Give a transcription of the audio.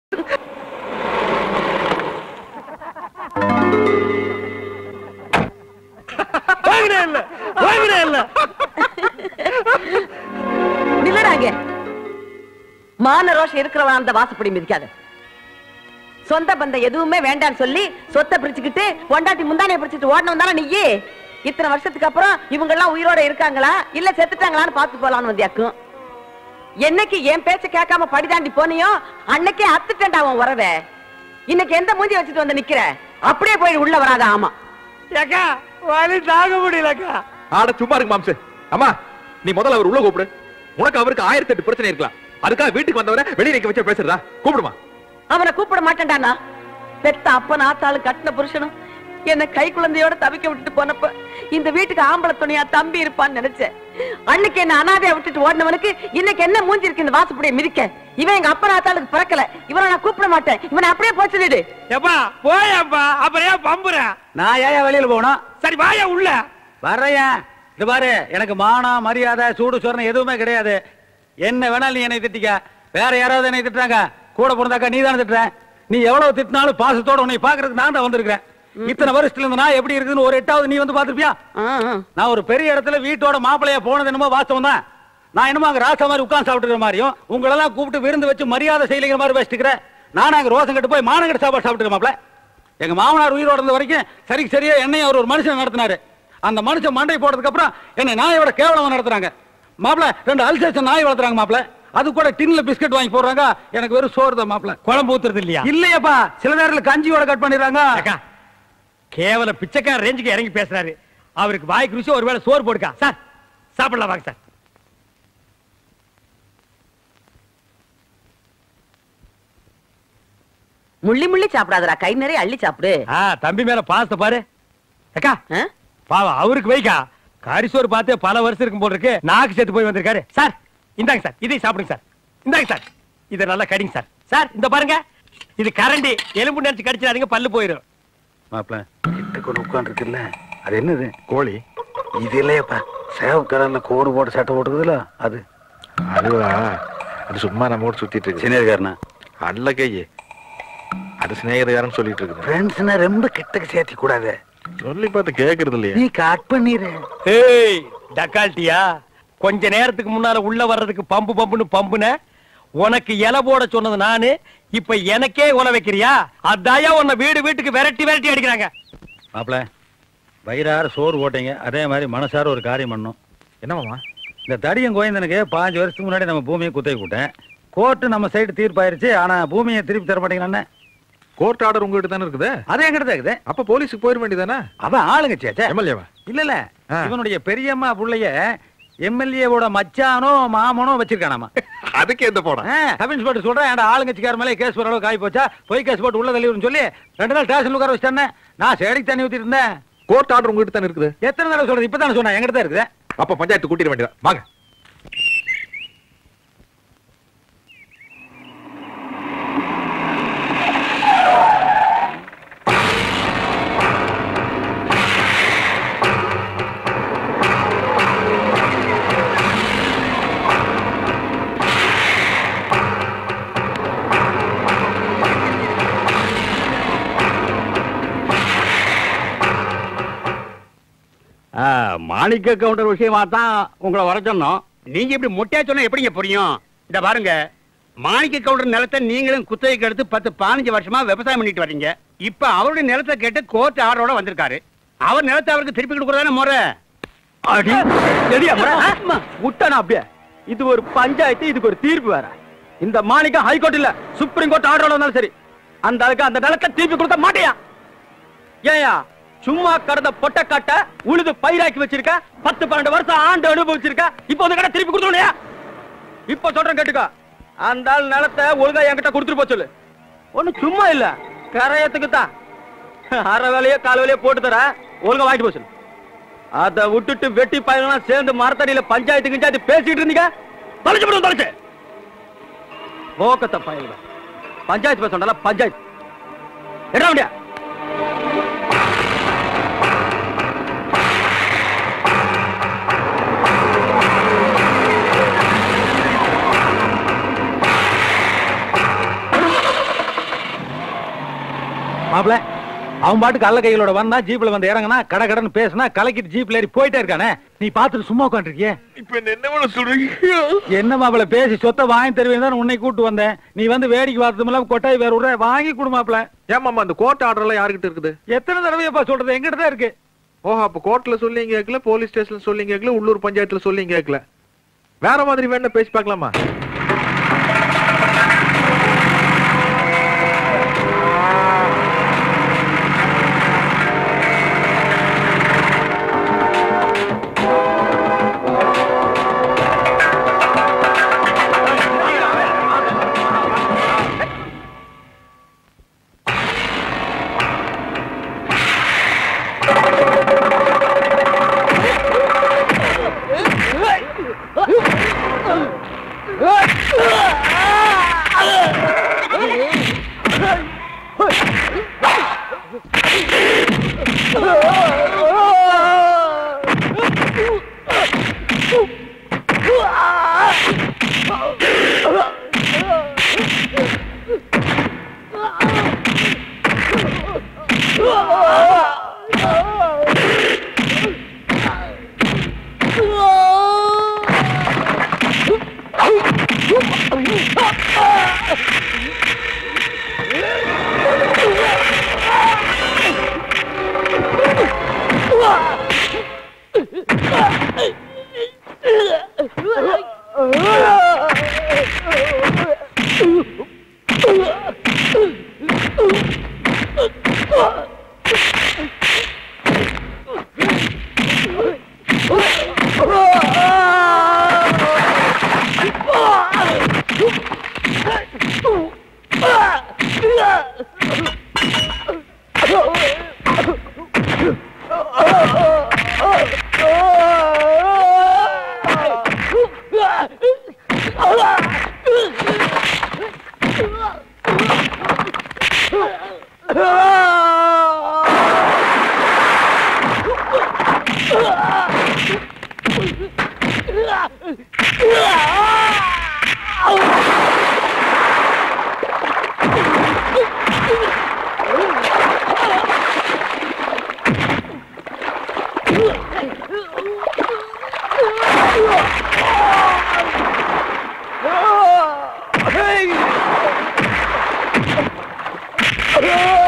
வாங்கினே இல்ல வாங்கினே இல்ல நில்லடாங்க மான ரோஷம் இருக்கிறவன் அந்த வாசப்படி மிதிக்காத சொந்த பந்தம் எதுவுமே வேண்டாம்னு சொல்லி சொத்தை பிரிச்சுக்கிட்டு பொண்டாட்டி முந்தானைய பிரிச்சுட்டு ஓடணும் தானே நீயே இத்தனை வருஷத்துக்கு அப்புறம் இவங்க எல்லாம் உயிரோட இருக்காங்களா இல்ல செத்துட்டாங்களான்னு பார்த்து போலான்னு வந்தியாக்கும் என்னைக்கு என் பேச்ச கேட்காம படிதாண்டி போனியோ அன்னைக்கே அத்துட்டேன்டா உன் உறவே இன்னைக்கு எந்த மூஞ்சி வச்சுட்டு வந்து நிக்கிற அப்படியே போய் உள்ள வராத ஆமா ஏக்கா வலி தாங்க முடியலக்கா ஆட சும்மா இருக்கு மாம்சு அம்மா நீ முதல்ல அவர் உள்ள கூப்பிடு உனக்கு அவருக்கு ஆயிரத்தி எட்டு பிரச்சனை இருக்கலாம் அதுக்காக வீட்டுக்கு வந்தவரை வெளியே நிக்க வச்சு பேசுறதா கூப்பிடுமா அவனை கூப்பிட மாட்டேன்டானா பெத்த அப்பன் ஆத்தாளு கட்டின புருஷனும் என்ன கை குழந்தையோட தவிக்க விட்டுட்டு போனப்ப இந்த வீட்டுக்கு ஆம்பளை துணையா தம்பி இருப்பான்னு நினைச்சேன் அன்னைக்கு என்ன அனாதையா விட்டுட்டு ஓடினவனுக்கு இன்னைக்கு என்ன மூஞ்சி இருக்கு இந்த வாசப்படியை மிதிக்க இவன் எங்க அப்பன் ஆத்தாளுக்கு பிறக்கல இவனை நான் கூப்பிட மாட்டேன் இவனை அப்படியே போய் சொல்லிடு எப்பா போயப்பா அப்புறம் ஏன் பம்புறேன் நான் ஏன் வெளியில போகணும் சரி வாயா உள்ள வர்றேன் இது பாரு எனக்கு மானம் மரியாதை சூடு சொரணம் எதுவுமே கிடையாது என்ன வேணாலும் நீ என்னை திட்டிக்க வேற யாராவது என்னை திட்டுறாங்க கூட பிறந்தாக்கா நீ தானே திட்டுற நீ எவ்வளவு திட்டினாலும் பாசத்தோட உன்னை பாக்குறதுக்கு நான் தான் வந்திருக்கிறேன் இத்தனை வருஷத்துல இருந்து நான் எப்படி இருக்குதுன்னு ஒரு எட்டாவது நீ வந்து பாத்திருப்பியா நான் ஒரு பெரிய இடத்துல வீட்டோட மாப்பிளைய போனது என்னமோ வாஸ்தவம் தான் நான் என்னமோ அங்க ராசா மாதிரி உட்கார்ந்து சாப்பிட்டுக்கிற மாதிரியும் உங்களெல்லாம் கூப்பிட்டு விருந்து வச்சு மரியாதை செய்யலைங்கிற மாதிரி பேசிட்டுக்கிறேன் நான் அங்க ரோசம் கட்டு போய் மானங்கட்டு சாப்பாடு சாப்பிட்டுக்க மாப்பிள எங்க மாமனார் உயிரோட இருந்த வரைக்கும் சரிக்கு சரியா என்னையும் அவர் ஒரு மனுஷன் நடத்தினாரு அந்த மனுஷன் மண்டை போட்டதுக்கு அப்புறம் என்னை நாயோட கேவலமா நடத்துறாங்க மாப்பிள ரெண்டு அல்சேஷன் நாய் வளர்த்துறாங்க மாப்பிள அது கூட டின்ல பிஸ்கட் வாங்கி போடுறாங்க எனக்கு வெறும் சோறு தான் மாப்பிள குழம்பு ஊத்துறது இல்லையா இல்லையாப்பா சில நேரத்துல கஞ்சியோட கட் பண்ணிடுறாங்க அக்கா கேவல பிச்சைக்கார ரேஞ்சுக்கு இறங்கி பேசுறாரு அவருக்கு வாய்க்கு ருசி ஒருவேளை சோறு போடுக்கா சார் சாப்பிடலாம் வாங்க சார் முள்ளி முள்ளி சாப்பிடாதடா கை நிறைய அள்ளி சாப்பிடு ஆ தம்பி மேல பாசத்தை பாரு அக்கா ஆ? பாவம் அவருக்கு வைக்கா கரிசோறு பார்த்தே பல வருஷம் இருக்கும் போல இருக்கு நாக்கு செத்து போய் வந்திருக்காரு சார் இந்தாங்க சார் இதை சாப்பிடுங்க சார் இந்தாங்க சார் இதை நல்லா கடிங்க சார் சார் இந்த பாருங்க இது கரண்டி எலும்பு நினைச்சு கடிச்சிடாதீங்க பல்லு போயிடும் மாப்பிள கிட்ட கொண்டு உட்கார்ந்து இருக்குல்ல அது என்னது கோழி இது இல்லையாப்பா சேவ கலர்ல கோடு போட்டு சட்டை போட்டுக்குதுல அது அதுவா அது சும்மா நம்ம கூட சுத்திட்டு இருக்கு சினியர்காரனா அல்ல கையே அது சிநேகிதக்காரன் சொல்லிட்டு இருக்குது ஃப்ரெண்ட்ஸ்னா ரொம்ப கிட்டக்கு சேர்த்தி கூடாது சொல்லி பார்த்து கேக்குறது இல்லையா நீ கட் பண்ணிரு ஏய் டக்கால்ட்டியா கொஞ்ச நேரத்துக்கு முன்னால உள்ள வர்றதுக்கு பம்பு பம்புன்னு பம்புன உனக்கு இலை போட சொன்னது நானு இப்ப எனக்கே உல வைக்கிறியா அதாயா உன்னை வீடு வீட்டுக்கு விரட்டி விரட்டி அடிக்கிறாங்க மாப்பிள வயிறார சோறு போட்டீங்க அதே மாதிரி மனசார ஒரு காரியம் பண்ணும் என்னமாமா இந்த தடியன் கோயந்தனுக்கு பாஞ்சு வருஷத்துக்கு முன்னாடி நம்ம பூமியை குத்தகை கூட்டேன் கோர்ட்டு நம்ம சைடு தீர்ப்பாயிருச்சு ஆனா பூமியை திருப்பி தர மாட்டேங்கிறானே கோர்ட் ஆர்டர் உங்ககிட்ட தானே இருக்குது அதே எங்கிட்ட இருக்குது அப்ப போலீஸுக்கு போயிட வேண்டியதானே அவன் ஆளுங்க சேச்சே எம்எல்ஏவா இல்ல இல்ல ஆ. இவனுடைய பெரியம்மா புள்ளைய எம்எல்ஏவோட மச்சானோ மாமனோ வச்சிருக்கானாமா அதுக்கு எந்த போடம் சப் இன்ஸ்பெக்டர் சொல்றேன் என் ஆளுங்கட்சிக்கார மேலே கேஸ் போற அளவுக்கு ஆகி போச்சா போய் கேஸ் போட்டு உள்ள தள்ளிவிடும் சொல்லி ரெண்டு நாள் ஸ்டேஷன் உட்கார வச்சிட்டேன் நான் சேடிக்கு தண்ணி ஊத்திட்டு இருந்தேன் கோர்ட் ஆர்டர் உங்ககிட்ட தானே இருக்குது எத்தனை தடவை சொல்றது இப்பதானே சொன்னேன் எங்கிட்ட தான் இருக்குது அப்ப பஞ்சாயத்து கூட்டிட வேண்டியதா வாங்க மாணிக்க கவுண்டர் விஷயமா தான் உங்களை வர சொன்னோம் நீங்க இப்படி மொட்டையா சொன்னா எப்படிங்க புரியும் இந்த பாருங்க மாணிக்க கவுண்டர் நிலத்தை நீங்களும் குத்தகைக்கு எடுத்து பத்து பதினஞ்சு வருஷமா விவசாயம் பண்ணிட்டு வர்றீங்க இப்ப அவருடைய நிலத்தை கேட்டு கோர்ட் ஆர்டரோட வந்திருக்காரு அவர் நிலத்தை அவருக்கு திருப்பி கொடுக்கறதானே முறை அடி சரியா விட்டானா அப்படியே இது ஒரு பஞ்சாயத்து இதுக்கு ஒரு தீர்ப்பு வேற இந்த மாணிக்கம் ஹைகோர்ட் இல்ல சுப்ரீம் கோர்ட் ஆர்டர் வந்தாலும் சரி அந்த அதுக்கு அந்த நிலத்தை திருப்பி கொடுக்க மாட்டியா ஏயா சும்மா கடந்த பொட்ட காட்ட உழுது பயிராக்கி வச்சிருக்க பத்து பன்னெண்டு வருஷம் ஆண்டு அனுபவிச்சிருக்க இப்போ வந்து கடை திருப்பி கொடுத்துருயா இப்ப சொல்றேன் கேட்டுக்கோ அந்த ஆள் நிலத்தை ஒழுங்கா என்கிட்ட கொடுத்துட்டு போக சொல்லு ஒண்ணு சும்மா இல்ல கரையத்துக்கு தான் அரை வேலையோ கால் வேலையோ போட்டு தர ஒழுங்கா வாங்கிட்டு போக சொல்லு அத விட்டுட்டு வெட்டி பையனா சேர்ந்து மரத்தடியில பஞ்சாயத்து கிஞ்சாயத்து பேசிட்டு இருந்தீங்க தொலைச்சு விடுவோம் தொலைச்சு போக்கத்த பயில பஞ்சாயத்து பேச சொன்னால பஞ்சாயத்து என்ன முடியா மாப்பிள அவன் பாட்டுக்கு கள்ள கைகளோட வந்தா ஜீப்ல வந்து இறங்கினா கடை கடன் பேசினா கலக்கிட்டு ஜீப்ல ஏறி போயிட்டே இருக்கானே நீ பாத்துட்டு சும்மா உட்காந்துருக்கிய இப்ப என்ன என்ன சொல்றீங்க என்ன மாப்பிள பேசி சொத்தை வாங்கி தருவேன் தான் உன்னை கூட்டு வந்தேன் நீ வந்து வேடிக்கை பார்த்ததும் இல்லாம கொட்டாய் வேற விடுற வாங்கி கொடு மாப்பிள ஏன் மாமா அந்த கோர்ட் ஆர்டர் எல்லாம் யாருகிட்ட இருக்குது எத்தனை தடவையப்பா சொல்றது எங்கிட்ட தான் இருக்கு ஓஹோ அப்ப கோர்ட்ல சொல்லி கேட்கல போலீஸ் ஸ்டேஷன்ல சொல்லி கேட்கல உள்ளூர் பஞ்சாயத்துல சொல்லி கேட்கல வேற மாதிரி வேணா பேசி பார்க்கலாமா Hey!